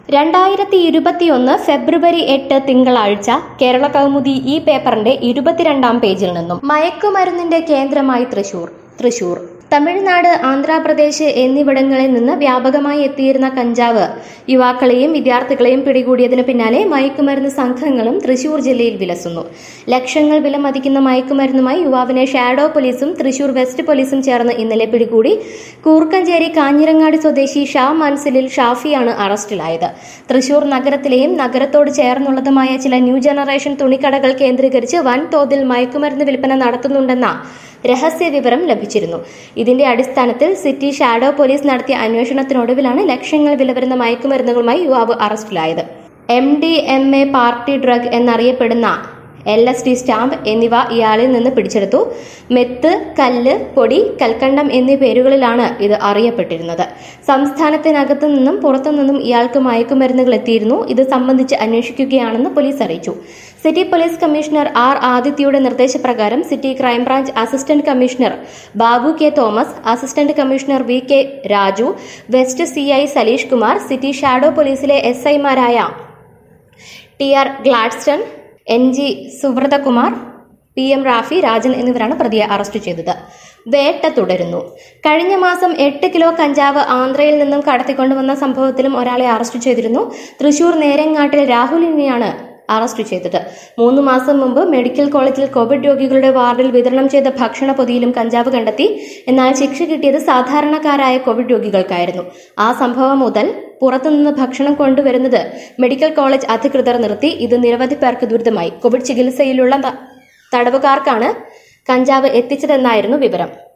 രണ്ടായിരത്തി ഇരുപത്തിയൊന്ന് ഫെബ്രുവരി എട്ട് തിങ്കളാഴ്ച കേരള കൗമുദി ഈ പേപ്പറിന്റെ ഇരുപത്തിരണ്ടാം പേജിൽ നിന്നും മയക്കുമരുന്നിന്റെ കേന്ദ്രമായി തൃശൂർ തൃശൂർ തമിഴ്നാട് ആന്ധ്രാപ്രദേശ് എന്നിവിടങ്ങളിൽ നിന്ന് വ്യാപകമായി എത്തിയിരുന്ന കഞ്ചാവ് യുവാക്കളെയും വിദ്യാർത്ഥികളെയും പിടികൂടിയതിന് പിന്നാലെ മയക്കുമരുന്ന് സംഘങ്ങളും തൃശൂർ ജില്ലയിൽ വിലസുന്നു ലക്ഷങ്ങൾ വില മതിക്കുന്ന മയക്കുമരുന്നുമായി യുവാവിനെ ഷാഡോ പോലീസും തൃശൂർ വെസ്റ്റ് പോലീസും ചേർന്ന് ഇന്നലെ പിടികൂടി കൂർക്കഞ്ചേരി കാഞ്ഞിരങ്ങാടി സ്വദേശി ഷാ മൻസിലിൽ ഷാഫിയാണ് അറസ്റ്റിലായത് തൃശൂർ നഗരത്തിലെയും നഗരത്തോട് ചേർന്നുള്ളതുമായ ചില ന്യൂ ജനറേഷൻ തുണിക്കടകൾ കേന്ദ്രീകരിച്ച് വൻതോതിൽ മയക്കുമരുന്ന് വിൽപ്പന നടത്തുന്നുണ്ടെന്ന രഹസ്യ വിവരം ലഭിച്ചിരുന്നു ഇതിന്റെ അടിസ്ഥാനത്തിൽ സിറ്റി ഷാഡോ പോലീസ് നടത്തിയ അന്വേഷണത്തിനൊടുവിലാണ് ലക്ഷങ്ങൾ വില വരുന്ന മയക്കുമരുന്നുകളുമായി യുവാവ് അറസ്റ്റിലായത് M D M A party drug എന്നറിയപ്പെടുന്ന എൽ എസ് ടി സ്റ്റാമ്പ് എന്നിവ ഇയാളിൽ നിന്ന് പിടിച്ചെടുത്തു മെത്ത് കല്ല് പൊടി കൽക്കണ്ടം എന്നീ പേരുകളിലാണ് ഇത് അറിയപ്പെട്ടിരുന്നത് സംസ്ഥാനത്തിനകത്തു നിന്നും പുറത്തു നിന്നും ഇയാൾക്ക് മയക്കുമരുന്നുകൾ എത്തിയിരുന്നു ഇത് സംബന്ധിച്ച് അന്വേഷിക്കുകയാണെന്ന് പോലീസ് അറിയിച്ചു സിറ്റി പോലീസ് കമ്മീഷണർ ആർ ആദിത്യയുടെ നിർദ്ദേശപ്രകാരം city crime branch assistant commissioner Babu K Thomas assistant commissioner V K Raju west C I Saleesh Kumar city shadow പോലീസിലെ എസ് ഐമാരായ T R Gladstone N G Subrathakumar P M Rafi Rajan എന്നിവരാണ് പ്രതിയെ അറസ്റ്റ് ചെയ്തത് വേട്ട തുടരുന്നു കഴിഞ്ഞ മാസം എട്ട് കിലോ കഞ്ചാവ് ആന്ധ്രയിൽ നിന്നും കടത്തിക്കൊണ്ടുവന്ന സംഭവത്തിലും ഒരാളെ അറസ്റ്റ് ചെയ്തിരുന്നു തൃശൂർ നേരങ്ങാട്ടിൽ രാഹുലിനെയാണ് അറസ്റ്റ് ചെയ്തത് മൂന്ന് മാസം മുമ്പ് മെഡിക്കൽ കോളേജിൽ കോവിഡ് രോഗികളുടെ വാർഡിൽ വിതരണം ചെയ്ത ഭക്ഷണ പൊതിയിലും കഞ്ചാവ് കണ്ടെത്തി എന്നാൽ ശിക്ഷ കിട്ടിയത് സാധാരണക്കാരായ കോവിഡ് രോഗികൾക്കായിരുന്നു ആ സംഭവം മുതൽ പുറത്തുനിന്ന് ഭക്ഷണം കൊണ്ടുവരുന്നത് മെഡിക്കൽ കോളേജ് അധികൃതർ നിർത്തി ഇത് നിരവധി പേർക്ക് ദുരിതമായി കോവിഡ് ചികിത്സയിലുള്ള ത- തടവുകാർക്കാണ് കഞ്ചാവ് എത്തിച്ചതെന്നായിരുന്നു വിവരം